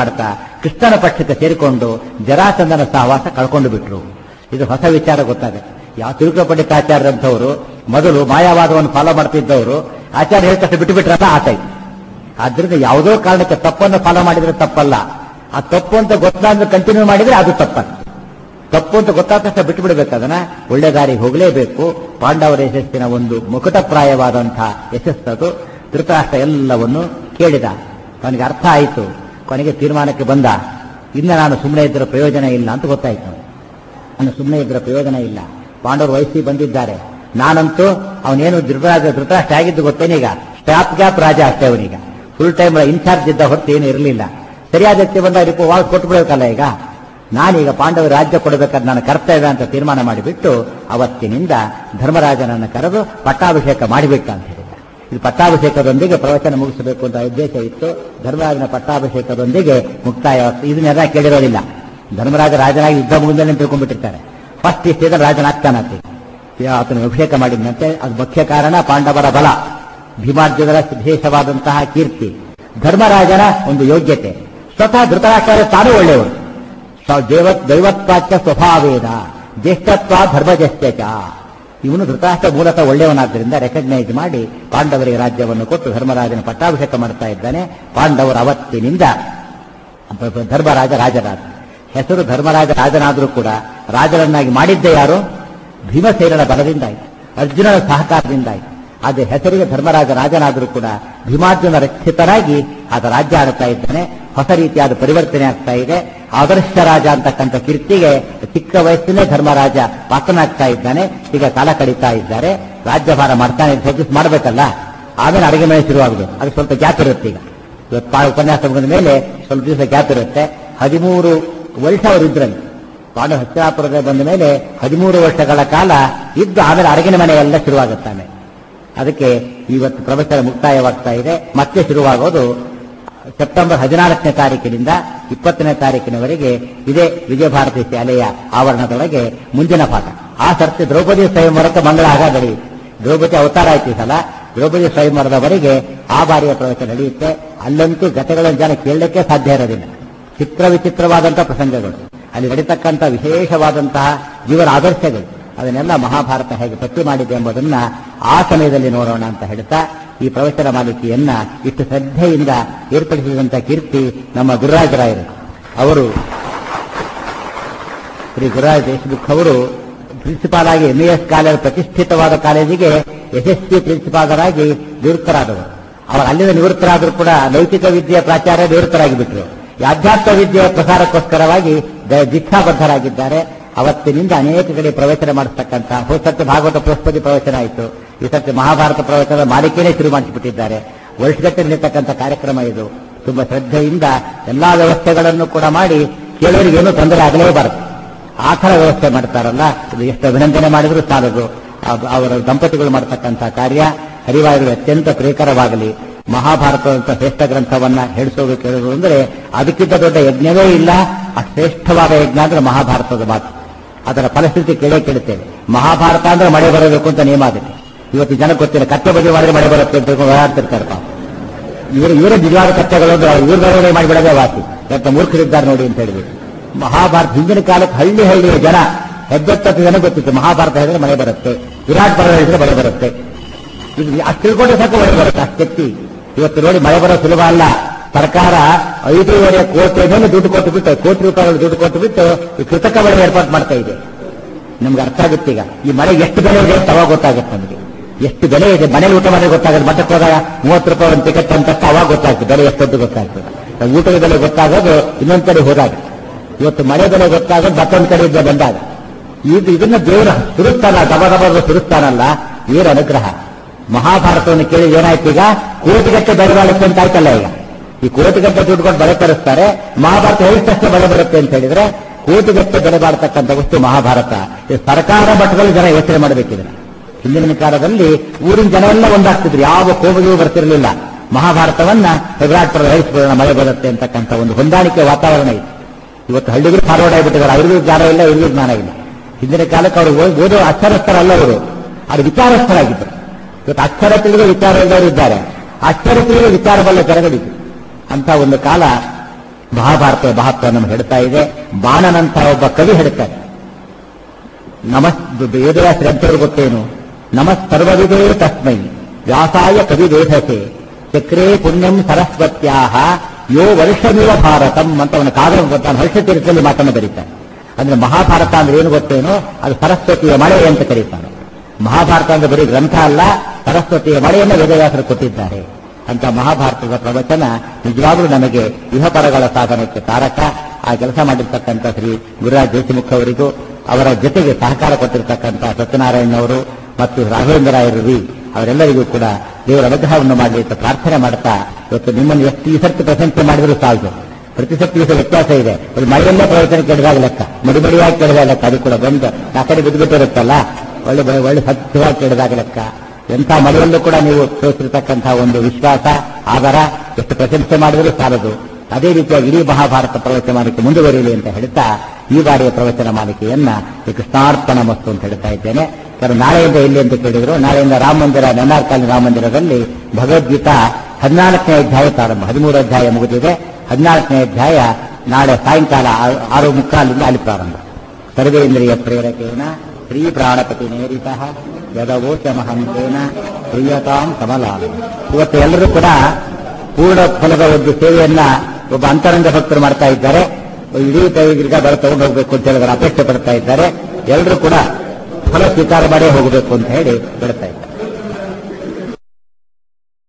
ಮಾಡ್ತಾ ಕೃಷ್ಣನ ಪಕ್ಷಕ್ಕೆ ಸೇರಿಕೊಂಡು ಜರಾಸಂಧನ ಸಹವಾಸ ಕಳ್ಕೊಂಡು ಬಿಟ್ರು ಇದು ಹೊಸ ವಿಚಾರ ಗೊತ್ತಾಗುತ್ತೆ ಯಾವ ತಿರುಕ ಪಂಡಿತಾಚಾರ್ಯರಂಥವರು ಮೊದಲು ಮಾಯಾವಾದವನ್ನು ಫಾಲೋ ಮಾಡ್ತಿದ್ದವರು ಆಚಾರ್ಯ ಹೇಳಿದ ತಕ್ಷಣ ಬಿಟ್ಟು ಬಿಟ್ರಲ್ಲ ಆತಾಯ್ತು ಆದ್ರಿಂದ ಯಾವುದೋ ಕಾರಣಕ್ಕೆ ತಪ್ಪನ್ನು ಫಾಲೋ ಮಾಡಿದ್ರೆ ತಪ್ಪಲ್ಲ ಆ ತಪ್ಪು ಅಂತ ಗೊತ್ತಾದ್ರೆ ಕಂಟಿನ್ಯೂ ಮಾಡಿದ್ರೆ ಅದು ತಪ್ಪಲ್ಲ ತಪ್ಪು ಅಂತ ಗೊತ್ತಾದ ತಕ್ಷಣ ಬಿಟ್ಟು ಬಿಡಬೇಕು ಅದನ್ನ ಒಳ್ಳೆ ದಾರಿಗೆ ಹೋಗಲೇಬೇಕು ಪಾಂಡವರ ಯಶಸ್ಸಿನ ಒಂದು ಮುಕುಟಪ್ರಾಯವಾದಂತಹ ಯಶಸ್ಸದು ಧೃತರಾಷ್ಟ್ರ ಎಲ್ಲವನ್ನು ಕೇಳಿದ ಅವನಿಗೆ ಅರ್ಥ ಆಯಿತು ಕೊನೆಗೆ ತೀರ್ಮಾನಕ್ಕೆ ಬಂದ ಇನ್ನು ನಾನು ಸುಮ್ಮನೆ ಇದ್ದರ ಪ್ರಯೋಜನ ಇಲ್ಲ ಅಂತ ಗೊತ್ತಾಯ್ತು ಅವನಿಗೆ. ನಾನು ಸುಮ್ಮನೆ ಇದ್ದರ ಪ್ರಯೋಜನ ಇಲ್ಲ ಪಾಂಡವರು ವಹಿಸಿ ಬಂದಿದ್ದಾರೆ ನಾನಂತೂ ಅವನೇನು ಧೃತರಾಜ ಧೃತರಾಷ್ಟ್ರ ಆಗಿದ್ದು ಗೊತ್ತೇನೀಗ ಸ್ಟಾಪ್ ಗ್ಯಾಪ್ ರಾಜ ಅಷ್ಟೇ ಅವನೀಗ ಫುಲ್ ಟೈಮ್ ಇನ್ಚಾರ್ಜ್ ಇದ್ದ ಹೊರತು ಏನು ಇರಲಿಲ್ಲ ಸರಿಯಾದ ವ್ಯಕ್ತಿ ಬಂದ ರಿಪೋ ವಾಲ್ ಕೊಟ್ಬಿಡ್ಬೇಕಲ್ಲ ಈಗ ನಾನೀಗ ಪಾಂಡವ ರಾಜ್ಯ ಕೊಡಬೇಕಾದ ನನ್ನ ಕರ್ತವ್ಯ ಅಂತ ತೀರ್ಮಾನ ಮಾಡಿಬಿಟ್ಟು ಅವತ್ತಿನಿಂದ ಧರ್ಮರಾಜನನ್ನು ಕರೆದು ಪಟ್ಟಾಭಿಷೇಕ ಮಾಡಿಬಿಟ್ಟ ಅಂತ ಹೇಳಿದ ಇದು ಪಟ್ಟಾಭಿಷೇಕದೊಂದಿಗೆ ಪ್ರವಚನ ಮುಗಿಸಬೇಕು ಅಂತ ಉದ್ದೇಶ ಇತ್ತು ಧರ್ಮರಾಜನ ಪಟ್ಟಾಭಿಷೇಕದೊಂದಿಗೆ ಮುಕ್ತಾಯ ಇದನ್ನೆಲ್ಲ ಕೇಳಿರೋದಿಲ್ಲ ಧರ್ಮರಾಜ ರಾಜನಾಗಿ ಯುದ್ಧ ಮುಗಿದಲ್ಲಿ ತಿಳ್ಕೊಂಡ್ಬಿಟ್ಟಿರ್ತಾರೆ ಫಸ್ಟ್ ಇಷ್ಟೇದ ರಾಜನಾಗ್ತಾನಂತೆ ಆತನ ಅಭಿಷೇಕ ಮಾಡಿದಂತೆ ಅದು ಮುಖ್ಯ ಕಾರಣ ಪಾಂಡವರ ಬಲ ಭೀಮಾರ್ಜುನರ ವಿಶೇಷವಾದಂತಹ ಕೀರ್ತಿ ಧರ್ಮರಾಜನ ಒಂದು ಯೋಗ್ಯತೆ ಸ್ವತಃ ಧೃತರಾಷ್ಟ್ರ ತಾನೂ ಒಳ್ಳೆಯವರು ಸ- ದೇವ- ದೈವತ್ವಾಚ್ಯ ಸ್ವಭಾವೇನ ಜ್ಯೇಷ್ಠತ್ವ ಧರ್ಮಜಶ್ಚ ಇವನು ಧೃತರಾಷ್ಟ್ರ ಮೂಲತಃ ಒಳ್ಳೆಯವನಾದ್ದರಿಂದ ರೆಕಗ್ನೈಸ್ ಮಾಡಿ ಪಾಂಡವರಿಗೆ ರಾಜ್ಯವನ್ನು ಕೊಟ್ಟು ಧರ್ಮರಾಜನ ಪಟ್ಟಾಭಿಷೇಕ ಮಾಡ್ತಾ ಇದ್ದಾನೆ ಪಾಂಡವರು ಅವತ್ತಿನಿಂದ ಬ- ಬ- ಧರ್ಮರಾಜ ರಾಜರಾಜ ಹೆಸರು ಧರ್ಮರಾಜ ರಾಜನಾದರೂ ಕೂಡ ರಾಜರನ್ನಾಗಿ ಮಾಡಿದ್ದೇ ಯಾರು ಭೀಮಸೇನನ ಬಲದಿಂದಾಯಿತು ಅರ್ಜುನನ ಸಹಕಾರದಿಂದಾಯಿತು ಆದರೆ ಹೆಸರಿಗೆ ಧರ್ಮರಾಜ ರಾಜನಾದರೂ ಕೂಡ ಭೀಮಾರ್ಜುನ ರಕ್ಷಿತನಾಗಿ ಆತ ರಾಜ್ಯ ಆಡುತ್ತಾ ಇದ್ದಾನೆ ಹೊಸ ರೀತಿಯಾದ ಪರಿವರ್ತನೆ ಆಗ್ತಾ ಇದೆ ಆದರ್ಶ ರಾಜ ಅಂತಕ್ಕಂಥ ಕೀರ್ತಿಗೆ ಚಿಕ್ಕ ವಯಸ್ಸಿನೇ ಧರ್ಮರಾಜ ಪಾತ್ರನಾಗ್ತಾ ಇದ್ದಾನೆ ಈಗ ಕಾಲ ಕಳೀತಾ ಇದ್ದಾರೆ ರಾಜ್ಯಭಾರ ಮಾಡ್ತಾನೆ ಸಜ್ಜಿಸ್ ಮಾಡಬೇಕಲ್ಲ ಆಮೇಲೆ ಅಡಿಗೆ ಮನೆ ಶುರುವಾಗಬೇಕು ಅದು ಸ್ವಲ್ಪ ಗ್ಯಾಪ್ ಇರುತ್ತೆ ಈಗ ಇವತ್ತು ಪಾ- ಉಪನ್ಯಾಸ ಮುಗಿದ ಮೇಲೆ ಸ್ವಲ್ಪ ದಿವಸ ಗ್ಯಾಪ್ ಇರುತ್ತೆ ಹದಿಮೂರು ವರ್ಷ ಅವರು ಇದ್ರಲ್ಲಿ ಪಾಂಡು ಹಸ್ತಿನಾಪುರದ ಬಂದ ಮೇಲೆ ಹದಿಮೂರು ವರ್ಷಗಳ ಕಾಲ ಇದ್ದು ಆಮೇಲೆ ಅರಗಿನ ಮನೆ ಎಲ್ಲ ಶುರುವಾಗುತ್ತಾನೆ ಅದಕ್ಕೆ ಇವತ್ತು ಪ್ರವಚನ ಮುಕ್ತಾಯವಾಗ್ತಾ ಇದೆ ಮತ್ತೆ ಶುರುವಾಗೋದು ಸೆಪ್ಟೆಂಬರ್ ಹದಿನಾಲ್ಕನೇ ತಾರೀಕಿನಿಂದ ಇಪ್ಪತ್ತನೇ ತಾರೀಕಿನವರೆಗೆ ಇದೇ ವಿಜಯ ಭಾರತಿ ಶಾಲೆಯ ಆವರಣದೊಳಗೆ ಮುಂದಿನ ಪಾಠ ಆ ಸರ್ತಿ ದ್ರೌಪದಿ ಸ್ವಯಂವರಕ್ಕೆ ಮಂಗಳ ಆಗ ನಡೆಯುತ್ತೆ ದ್ರೌಪದಿ ಅವತಾರ ಆಯ್ತು ಈ ಸಲ ದ್ರೌಪದಿ ಸ್ವಯಂವರದವರೆಗೆ ಆ ಬಾರಿಯ ಪ್ರವಚನ ನಡೆಯುತ್ತೆ ಅಲ್ಲಂತೂ ಗತೆಗಳನ್ನು ಜನ ಕೇಳಲಿಕ್ಕೆ ಸಾಧ್ಯ ಇರೋದಿಲ್ಲ ಚಿತ್ರ ವಿಚಿತ್ರವಾದಂತಹ ಪ್ರಸಂಗಗಳು ಅಲ್ಲಿ ನಡೀತಕ್ಕಂಥ ವಿಶೇಷವಾದಂತಹ ಜೀವನ ಆದರ್ಶಗಳು ಅದನ್ನೆಲ್ಲ ಮಹಾಭಾರತ ಹೇಗೆ ಪಟ್ಟಿ ಮಾಡಿದೆ ಎಂಬುದನ್ನ ಆ ಸಮಯದಲ್ಲಿ ನೋಡೋಣ ಅಂತ ಹೇಳ್ತಾ ಈ ಪ್ರವಚನ ಮಾಲಿಕೆಯನ್ನ ಇಷ್ಟು ಶ್ರದ್ಧೆಯಿಂದ ಏರ್ಪಡಿಸಿದಂಥ ಕೀರ್ತಿ ನಮ್ಮ ಗುರುರಾಜರಾಯರು ಅವರು ಶ್ರೀ ಗುರುರಾಜ್ ದೇಶಮುಖ್ ಅವರು ಪ್ರಿನ್ಸಿಪಾಲ್ ಆಗಿ ಎಂ ಎಸ್ ಕಾಲೇಜ್ ಪ್ರತಿಷ್ಠಿತವಾದ ಕಾಲೇಜಿಗೆ ಯಶಸ್ವಿ ಪ್ರಿನ್ಸಿಪಾಲರಾಗಿ ನಿವೃತ್ತರಾದವರು ಅವರು ಅಲ್ಲಿಂದ ನಿವೃತ್ತರಾದರೂ ಕೂಡ ನೈತಿಕ ವಿದ್ಯೆಯ ಪ್ರಾಚಾರ್ಯ ನಿವೃತ್ತರಾಗಿ ಬಿಟ್ಟರು ಈ ಅಧ್ಯಾತ್ಮ ವಿದ್ಯೆಯ ಪ್ರಸಾರಕ್ಕೋಸ್ಕರವಾಗಿ ದ- ದೀಕ್ಷಾಬದ್ಧರಾಗಿದ್ದಾರೆ ಅವತ್ತಿನಿಂದ ಅನೇಕ ಕಡೆ ಪ್ರವಚನ ಮಾಡಿಸ್ತಕ್ಕಂಥ ಹೋದ ಸರ್ತಿ ಭಾಗವತ ಬೃಹಸ್ಪತಿ ಪ್ರವಚನ ಆಯಿತು ಈ ಸರ್ತಿ ಮಹಾಭಾರತ ಪ್ರವಚನದ ಮಾಲಿಕೆನೇ ಶುರು ಮಾಡಿಸಿಬಿಟ್ಟಿದ್ದಾರೆ ವರ್ಷಗಟ್ಟಲೆ ನಡೀತಕ್ಕಂಥ ಕಾರ್ಯಕ್ರಮ ಇದು ತುಂಬಾ ಶ್ರದ್ಧೆಯಿಂದ ಎಲ್ಲಾ ವ್ಯವಸ್ಥೆಗಳನ್ನು ಕೂಡ ಮಾಡಿ ಕೇಳೋರಿಗೆ ಏನೂ ತೊಂದರೆ ಆಗಲೇಬಾರದು ಆ ಥರ ವ್ಯವಸ್ಥೆ ಮಾಡ್ತಾರಲ್ಲ ಇದು ಎಷ್ಟು ಅಭಿನಂದನೆ ಮಾಡಿದ್ರು ಸಾಲದು ಅವ್- ಅವರ ದಂಪತಿಗಳು ಮಾಡತಕ್ಕಂಥ ಕಾರ್ಯ ಹರಿವಾಯುಗಳು ಅತ್ಯಂತ ಪ್ರಿಯಕರವಾಗಲಿ ಮಹಾಭಾರತದಂತ ಶ್ರೇಷ್ಠ ಗ್ರಂಥವನ್ನ ಹೇಳಿಸೋದು ಕೇಳೋದು ಅಂದ್ರೆ ಅದಕ್ಕಿಂತ ದೊಡ್ಡ ಯಜ್ಞವೇ ಇಲ್ಲ ಆ ಶ್ರೇಷ್ಠವಾದ ಯಜ್ಞ ಅಂದ್ರೆ ಮಹಾಭಾರತದ ಮಾತು ಅದರ ಫಲಶ್ರುತಿ ಕೇಳೇ ಕೇಳುತ್ತೇವೆ ಮಹಾಭಾರತ ಅಂದ್ರೆ ಮಳೆ ಬರಬೇಕು ಅಂತ ನಿಯಮ ಆಗುತ್ತೆ ಇವತ್ತು ಜನ ಗೊತ್ತಿಲ್ಲ ಕತ್ತೆ ಬಗ್ಗೆ ಮಾಡಿದ್ರೆ ಮಳೆ ಬರುತ್ತೆ ಅಂತ ತಿಳ್ಕೊಂಡು ಓಡಾಡ್ತಿರ್ತಾರೆ ಪಾಪ ಇವರು ಇವರೇ ನಿಜವಾದ ಕಥೆಗಳು ಅಂದ್ರೆ ಇವ್ರ ಬರವಣಿಗೆ ಮಾಡಿಬಿಡೋದೇ ವಾಸಿ ಎಂತ ಮೂರ್ಖರಿದ್ದಾರೆ ನೋಡಿ ಅಂತ ಹೇಳಿಬಿಟ್ಟು ಮಹಾಭಾರತ ಹಿಂದಿನ ಕಾಲಕ್ಕೆ ಹಳ್ಳಿ ಹಳ್ಳಿಯ ಜನ ಹೆಬ್ಬೆತ್ತತ್ತು ಜನ ಗೊತ್ತಿತ್ತು ಮಹಾಭಾರತ ಹೇಳಿದ್ರೆ ಮಳೆ ಬರುತ್ತೆ ವಿರಾಟ್ ಪರ್ವ ಹೇಳಿದ್ರೆ ಮಳೆ ಬರುತ್ತೆ ಇದು ಅಷ್ಟು ತಿಳ್ಕೊಂಡ್ರೆ ಸಾಕು ಮಳೆ ಬರುತ್ತೆ ಅಷ್ಟು ಶಕ್ತಿ ಇವತ್ತು ನೋಡಿ ಮಳೆ ಬರೋ ಸುಲಭ ಅಲ್ಲ ಸರ್ಕಾರ ಐದೂವರೆ ಕೋಟಿ ಮೇಲೆ ದುಡ್ಡು ಕೊಟ್ಟು ಬಿಟ್ಟು ಕೋಟಿ ರೂಪಾಯಿಗಳು ದುಡ್ಡು ಕೊಟ್ಟು ಬಿಟ್ಟು ಈ ಕೃತಕ ಮಳೆ ಏರ್ಪಾಡು ಮಾಡ್ತಾ ಇದೆ ನಮ್ಗೆ ಅರ್ಥ ಆಗುತ್ತೆ ಈಗ ಈ ಮಳೆ ಎಷ್ಟು ಬೆಲೆ ಇದೆ ಅಂತ ಅವಾಗ ಗೊತ್ತಾಗುತ್ತೆ ನಮಗೆ ಎಷ್ಟು ಬೆಲೆ ಇದೆ ಮನೇಲಿ ಊಟ ಮಾಡಿದ್ರೆ ಗೊತ್ತಾಗುತ್ತೆ ಮಠಕ್ಕೆ ಹೋದಾಗ ಮೂವತ್ತು ರೂಪಾಯಿ ಒಂದು ಟಿಕೆಟ್ ಅಂತ ಅವಾಗ ಗೊತ್ತಾಗ್ತದೆ ಬೆಲೆ ಎಷ್ಟೊಂದು ಗೊತ್ತಾಗ್ತದೆ ನಾವು ಊಟದ ಬೆಲೆ ಗೊತ್ತಾಗೋದು ಇನ್ನೊಂದ್ ಕಡೆ ಹೋದಾಗ ಇವತ್ತು ಮಳೆ ಬೆಲೆ ಗೊತ್ತಾಗೋದು ಮತ್ತೊಂದು ಕಡೆಯಿಂದ ಬಂದಾಗ ಇದು ಇದನ್ನ ದೇವರ ಸುರುತ್ತಾನ ದಬ ದಬ ಸುರುತ್ತಾನಲ್ಲ ಏರ ಅನುಗ್ರಹ ಮಹಾಭಾರತವನ್ನು ಕೇಳಿ ಏನಾಯ್ತು ಈಗ ಕೋಟಿಗಟ್ಟೆ ಬೆಳೆ ಬಾಳುತ್ತೆ ಅಂತ ಆಯ್ತಲ್ಲ ಈಗ ಈ ಕೋಟಿಗಟ್ಟೆ ದುಡ್ಡು ಕೊಟ್ಟು ಬೆಳೆ ತರಿಸ್ತಾರೆ ಮಹಾಭಾರತ ಹೇಳಿದಷ್ಟೇ ಬೆಳೆ ಬರುತ್ತೆ ಅಂತ ಹೇಳಿದ್ರೆ ಕೋಟಿಗಟ್ಟೆ ಬೆಲೆ ಬಾಳ್ತಕ್ಕಂಥ ವಸ್ತು ಮಹಾಭಾರತ ಇದು ಸರ್ಕಾರ ಮಟ್ಟದಲ್ಲಿ ಜನ ಯೋಚನೆ ಮಾಡಬೇಕಿದ್ರೆ ಹಿಂದಿನ ಕಾಲದಲ್ಲಿ ಊರಿನ ಜನ ಎಲ್ಲ ಒಂದಾಗ್ತಿದ್ರು ಯಾವ ಕೋವಿಗೂ ಬರ್ತಿರಲಿಲ್ಲ ಮಹಾಭಾರತವನ್ನ ವಿರಾಟ್ ಪರ್ವ ರೈಸ್ಬಿಡೋಣ ಮಳೆ ಬರುತ್ತೆ ಅಂತಕ್ಕಂಥ ಒಂದು ಹೊಂದಾಣಿಕೆ ವಾತಾವರಣ ಇತ್ತು ಇವತ್ತು ಹಳ್ಳಿಗಳು ಫಾರ್ವರ್ಡ್ ಆಗಿಬಿಟ್ಟಿದ್ದಾರೆ ಅವ್ರಿಗೂ ಜ್ಞಾನ ಇಲ್ಲ ಇವ್ರಿಗೂ ಜ್ಞಾನ ಇಲ್ಲ ಹಿಂದಿನ ಕಾಲಕ್ಕೆ ಅವರು ಓದ್- ಓದೋ ಅಕ್ಷರಸ್ಥರಲ್ಲ ಅವರು ಅದು ವಿಚಾರಸ್ಥರಾಗಿದ್ದರು ಇವತ್ತು ಅಕ್ಷರ ತಿಳಿದು ವಿಚಾರ ಇದ್ದವರು ಇದ್ದಾರೆ ಅಕ್ಷರ ತಿಳಿದು ವಿಚಾರ ಬಲ್ಲ ಜರಗಡಿತು ಅಂತ ಒಂದು ಕಾಲ ಮಹಾಭಾರತದ ಮಹತ್ವ ನಮ್ಗೆ ಹೇಳ್ತಾ ಇದೆ ಬಾಣನಂತ ಒಬ್ಬ ಕವಿ ಹೇಳ್ತಾರೆ ನಮಸ್ ವೇದವ್ಯಾಸರ ಅಂತೇಳಿ ಗೊತ್ತೇನು ನಮಸ್ ಸರ್ವವಿದೇ ತಸ್ಮೈ ವ್ಯಾಸಾಯ ಕವಿ ವೇಧಸೆ ಚಕ್ರೇ ಪುಣ್ಯಂ ಸರಸ್ವತ್ಯಾಹ ಯೋ ವರ್ಷಮಿವ ಭಾರತಂ ಅಂತ ಅವನ ಕಾವ್ಯ ಗೊತ್ತಾನೆ ಹರ್ಷ ತೀರ್ಥದಲ್ಲಿ ಮಾತನ್ನು ಬರೀತಾನೆ ಅಂದ್ರೆ ಮಹಾಭಾರತ ಅಂದ್ರೆ ಏನು ಗೊತ್ತೇನೋ ಅದು ಸರಸ್ವತಿಯ ಮಳೆ ಅಂತ ಕರೀತಾನೆ ಮಹಾಭಾರತ ಅಂದ್ರೆ ಬರೀ ಗ್ರಂಥ ಅಲ್ಲ ಸರಸ್ವತಿಯ ಮಳೆಯನ್ನು ವೇದವ್ಯಾಸರು ಕೊಟ್ಟಿದ್ದಾರೆ ಅಂತ ಮಹಾಭಾರತದ ಪ್ರವಚನ ನಿಜವಾಗ್ಲೂ ನಮಗೆ ಇಹಪರಗಳ ಸಾಧನಕ್ಕೆ ತಾರಕ ಆ ಕೆಲಸ ಮಾಡಿರ್ತಕ್ಕಂಥ ಶ್ರೀ ಗುರುರಾಜ್ ದೇಶಮುಖ ಅವರಿಗೂ ಅವರ ಜೊತೆಗೆ ಸಹಕಾರ ಕೊಟ್ಟಿರ್ತಕ್ಕಂಥ ಸತ್ಯನಾರಾಯಣ ಅವರು ಮತ್ತು ರಾಘವೇಂದ್ರ ರಾಯರು ಅವರೆಲ್ಲರಿಗೂ ಕೂಡ ದೇವರ ಅನುಗ್ರಹವನ್ನು ಮಾಡಲಿ ಅಂತ ಪ್ರಾರ್ಥನೆ ಮಾಡ್ತಾ ಇವತ್ತು ನಿಮ್ಮನ್ನು ಎಷ್ಟು ಈ ಸರ್ತಿ ಪ್ರಶಂಸೆ ಮಾಡಿದರೂ ಸಾಲದು ಪ್ರತಿ ಸರ್ತಿ ದಿವಸ ವ್ಯತ್ಯಾಸ ಇದೆ ಅದು ಮಳೆಯಲ್ಲೇ ಪ್ರವಚನ ಕೆಡದಾಗ ಲೆಕ್ಕ ಮಡಿಮಡಿಯಾಗಿ ಕೆಡದಾಗ ಲೆಕ್ಕ ಅದು ಕೂಡ ಬಂದು ಆ ಕಡೆ ಬಿದ್ದುಬಿಟ್ಟಿರುತ್ತಲ್ಲ ಒಳ್ಳೆ ಬ- ಒಳ್ಳೆ ಸತ್ಯವಾಗಿ ಕೆಡದಾಗ ಲೆಕ್ಕ ಎಂಥ ಮಳೆಯಲ್ಲೂ ಕೂಡ ನೀವು ತೋರಿಸಿರ್ತಕ್ಕಂತಹ ಒಂದು ವಿಶ್ವಾಸ ಆಧಾರ ಎಷ್ಟು ಪ್ರಶಂಸೆ ಮಾಡಿದರೂ ಸಾಲದು ಅದೇ ರೀತಿಯಾಗಿ ಇಡೀ ಮಹಾಭಾರತ ಪ್ರವಚನ ಮಾಲಿಕೆ ಮುಂದುವರಿಯಲಿ ಅಂತ ಹೇಳ್ತಾ ಈ ಬಾರಿಯ ಪ್ರವಚನ ಮಾಲಿಕೆಯನ್ನ ಈ ಕೃಷ್ಣಾರ್ಪಣ ಮಸ್ತು ಅಂತ ಹೇಳ್ತಾ ಇದ್ದೇನೆ ಯಾರು ನಾಳೆಯಿಂದ ಎಲ್ಲಿ ಅಂತ ಕೇಳಿದ್ರು ನಾಳೆಯಿಂದ ರಾಮ ಮಂದಿರ ನೆನ್ನಾರ್ಕಾಲಿ ರಾಮ ಮಂದಿರದಲ್ಲಿ ಭಗವದ್ಗೀತಾ ಹದಿನಾಲ್ಕನೇ ಅಧ್ಯಾಯ ಪ್ರಾರಂಭ ಹದಿಮೂರು ಅಧ್ಯಾಯ ಮುಗಿದಿದೆ ಹದಿನಾಲ್ಕನೇ ಅಧ್ಯಾಯ ನಾಳೆ ಸಾಯಂಕಾಲ ಆ- ಆರು ಮುಕ್ಕಾಲಿಂದ ಅಲ್ಲಿ ಪ್ರಾರಂಭ ಸರ್ವೇಂದ್ರಿಯ ಪ್ರೇರಕೇನ ಶ್ರೀ ಪ್ರಾಣಪತಿ ನೇರಿತ ಯದವೋಚ ಮಹಂತೇನ ಪ್ರಿಯತಾಂ ಕಮಲಾಲ ಇವತ್ತು ಎಲ್ಲರೂ ಕೂಡ ಪೂರ್ಣ ಫಲದ ಒಂದು ಸೇವೆಯನ್ನ ಒಬ್ಬ ಅಂತರಂಗ ಭಕ್ತರು ಮಾಡ್ತಾ ಇದ್ದಾರೆ ಇಡೀ ಕೈಗಿರ್ಗ ಬರ ತಗೊಂಡು ಹೋಗ್ಬೇಕು ಅಂತ ಹೇಳಿದ್ರೆ ಅಪೇಕ್ಷೆ ಪಡ್ತಾ ಇದ್ದಾರೆ ಎಲ್ಲರೂ ಕೂಡ ಫಲ ಸ್ವೀಕಾರ ಮಾಡೇ ಹೋಗಬೇಕು ಅಂತ ಹೇಳಿ ಬಿಡ್ತಾ ಇದ್ದಾರೆ